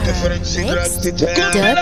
تفرد صدرك تتهان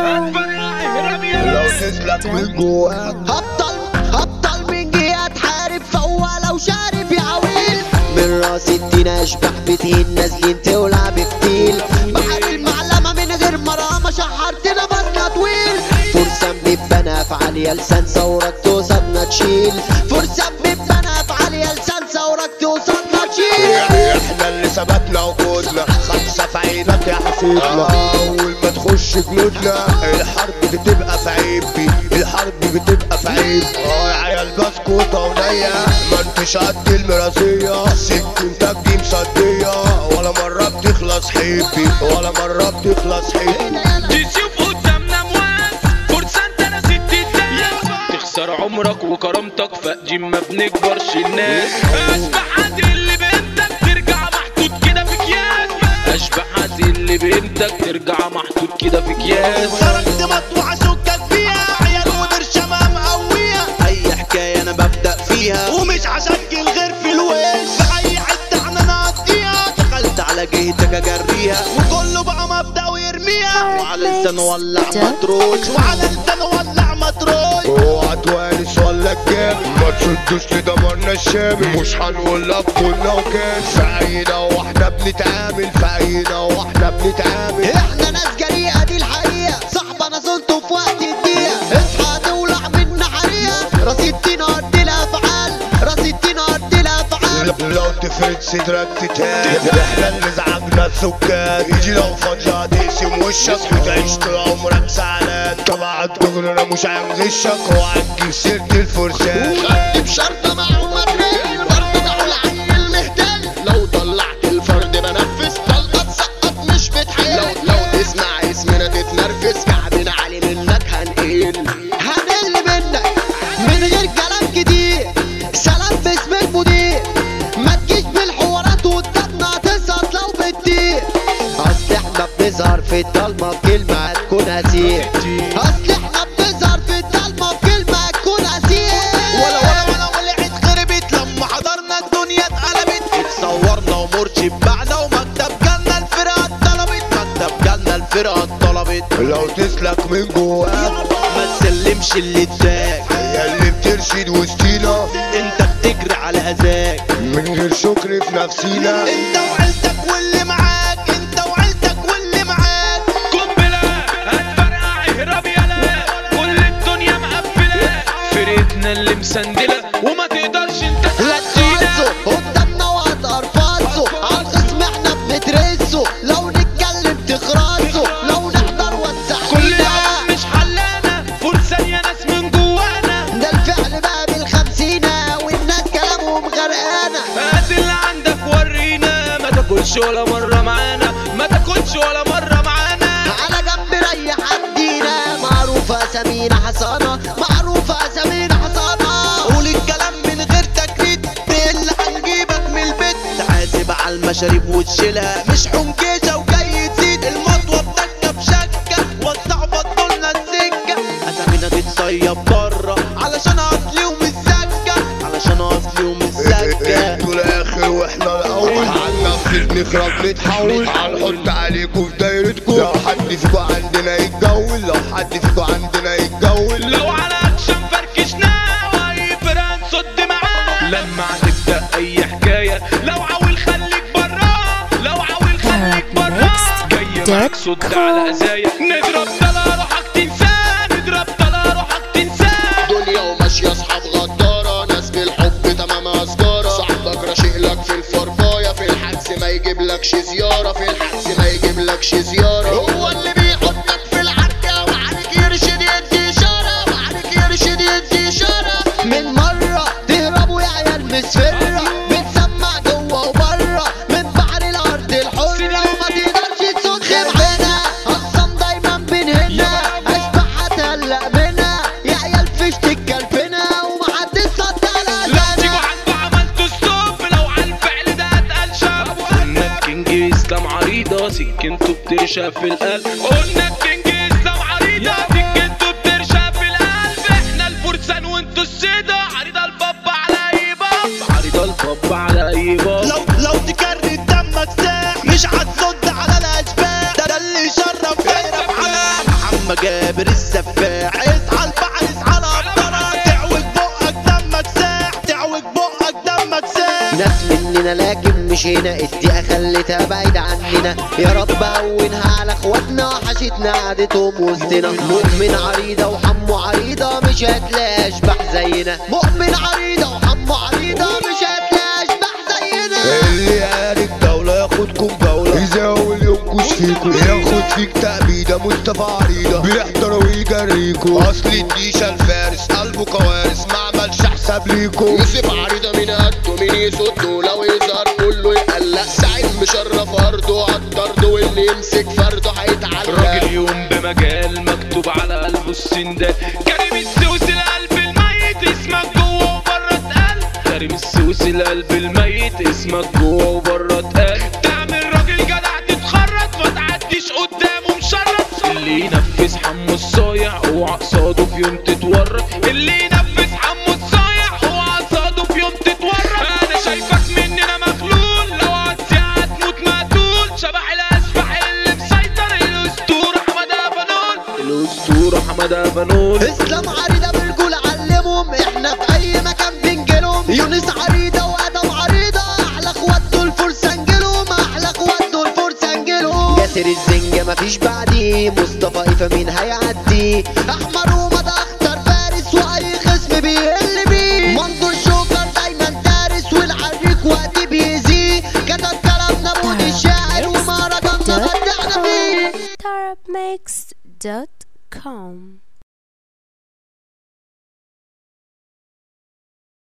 Mixed.com لو تسلك من جواك هبطل هبطل من جهة تحارب فهو لو شارب يا عويل من راس الدين اشبح بتين نازلين تولع بفتيل بحر المعلمة من غير مرامة شحرتنا بطنا طويل فرسان بيبانا افعال لسان ثورك توصلنا تشيل فرسان بيبانا افعال لسان ثورك توصلنا تشيل احنا اللي ثبتنا وجودنا خمسة في عينك يا حفيدنا اول ما تخش جنودنا الحرب بتبقى في عيبي الحرب بتبقى في عيب اه يا عيال بسكوتة ونية ما انتش قد المرازية سكنتك دي مصدية ولا مرة بتخلص حبي ولا مرة بتخلص حبي تشوف قدامنا مواس فرصة انت انا ست الدنيا تخسر عمرك وكرامتك فاجم ما بنكبرش الناس اشبح حد اللي بنتك ترجع محطوط كده في اكياس اشبح حد اللي بنتك ترجع محطوط كده في اكياس خرجت مطوع شكك فيها عيال وبرشمة مقوية أي حكاية أنا ببدأ فيها ومش هسجل غير في الوش في أي حتة احنا نقضيها دخلت على جهتك أجريها وكله بقى مبدأ ويرميها وعلى لسان ولع مطروش وعلى لسان ولع مطروش اوعى توانس ولا الجاب ما تشدوش لدمرنا الشامل مش هنقول لك كنا وكان في عينا واحنا بنتعامل في عينا واحنا بنتعامل احنا ناس جريئة دي الحقيقة صاحب انا زلته في وقت الدقيقة اصحى تولع من حريقة رصيدتنا قد الافعال رصيدتنا قد الافعال لو تفرد صدرك تتهان احنا اللي زعجنا السكان يجي لو فجأة تقسم وشك وتعيش طول عمرك زعلان طبعا دغري مش هنغشك وهتجيب سيرة الفرسان خدت بشرطة مع مدرين برضه ده العيل مهتل لو طلعت الفرد بنفذ طلقة تسقط مش بتحل لو لو تسمع اسمنا تتنرفز كعبنا علي منك هنقل هنقل منك من غير كلام كتير سلام باسم المدير ما تجيش بالحوارات وقدامنا تسقط لو بتطير اصل احنا بنظهر في الضلمة بكلمة هتكون هزيع اصل احنا بنظهر في الضلمة بكلمة هتكون هزيع ولا ولا ولا ولعت خربت لما حضرنا الدنيا اتقلبت اتصورنا ومرشد بعنا ومكتب جالنا الفرقة اتطلبت مكتب جالنا الفرقة اتطلبت لو تسلك من جواك ما تسلمش اللي اداك هي اللي بترشد وسطينا انت بتجري على اذاك من غير شكر في نفسينا انت وعيلتك واللي معاك انت وعيلتك واللي معاك قنبلة هتفرقع اهرب يلا كل الدنيا مقفلة فرقتنا اللي مسندلة وما تقدرش انت لا تهدينا تخلصوا قدامنا وهتقر فالصوا عالخصم احنا بنترسوا لو نتكلم تخرسوا لو نحضر كل وسعينا يوم مش حلانا فرصة يا ناس من جوانا ده الفعل بقى بالخمسينة والناس كلامهم غرقانة هات اللي عندك ورينا ما تاكلش ولا مرة معانا ما تاكلش ولا مرة معانا على جنب ريح عدينا معروفة أسامينا حصانة معروفة أسامينا حصانة قول الكلام من غير تكريت اللي هنجيبك من البيت تحاسب على المشاريب وتشيلها مش حنكشة وجاي تزيد المطوة بتكة بشكة وسعوا بطلنا السكة أسامينا تتصيب بره علشان أصليهم الزكة علشان أصليهم الزكة انتوا الاخر واحنا الاول هننفذ نخرج نتحول هنحط عليكم في دايرتكم لو حد فيكم عندنا يتجول لو حد فيكم عندنا يتجول لو على اكشن فركشناه واي فران صد معاه لما هتبدا اي حكايه لو عاول خليك براه لو عاول خليك براه جاي معاك صد على ازايا نضرب طلا روحك تنساه نضرب طلا روحك تنساه دنيا وماشية أصحاب غدارة ناس بالحب تمام أسجارة صاحبك راشق لك في الفرفاية في الحجز ما يجيبلكش زيارة في الحجز ما يجيبلكش زيارة هو اللي بيحطك في العركة وعليك يرشد يدي إشارة وعليك يرشد يدي إشارة من مرة تهربوا يا عيال مسفرة بتسمع جوه وبره من بحر الأرض الحرة وما تقدرش تصد خربنا أصلا دايما بنهنا أشبح هتهلق بنا يا عيال فشت الكلفنا ومحدش صد على لو تيجوا أذانا عنده عملتوا ستوب لو على الفعل ده اتقال شاب قلنا الكينج اسلام عريضه سكنته بترشق في القلب قلنا الكينج اسلام عريضه سكنته بترشق في القلب احنا الفرسان وانتوا السيده عريضه الباب على اي باب عريضه الباب على اي باب لو لو تكرر دمك ساح مش هتصد على الاشباح ده, ده اللي مشينا الدقيقة خلتها بعيد عننا يا رب هونها على اخواتنا وحشتنا قعدتهم وسطنا مؤمن عريضة وحمو عريضة مش هتلاقي اشبح زينا مؤمن عريضة وحمو عريضة مش هتلاقي اشبح زينا اللي قال الدولة ياخدكم جولة يزاول ينكش فيكم ياخد فيك تأبيدة مصطفى عريضة بيحضر ويجريكم أصل الديشة الفارس قلبه كوارث ما عملش حساب ليكم يوسف عريضة من قده مين يصده لو يظهر كله يقلق سعيد مشرف ارضه عالطرد واللي يمسك فرده هيتعلق راجل يوم بمجال مكتوب على قلبه السندال كريم السوسي القلب الميت اسمك جوه وبره اتقال كريم السوسي القلب الميت اسمك جوه وبره اتقال تعمل راجل جدع تتخرط ما تعديش قدامه مشرط اللي ينفذ حمو الصايع اوعى قصاده في يوم تتورط اللي ينفذ حمو الصايع اوعى قصاده في يوم تتورط انا شايفك مننا مخلول لو هتسيع هتموت مقتول شبح الاشباح اللي مسيطر الاسطوره حماده بنون الاسطوره حماده بنون اسلام عريضة بالجول علمهم احنا في اي مكان بنجيلهم يونس عريضة وادم عريضة احلى اخوات دول فرصة نجيلهم احلى اخوات دول فرصة نجيلهم ياسر الزنجة مفيش بعديه مصطفى ايفا مين هيعدي احمر ومدى اختار فارس واي خصم بيقل بيه منظور شوكر دايما دارس والعريك وقت بيزيه كتب كلامنا بودي الشاعر ومهرجاننا بدعنا فيه Tarabmix.com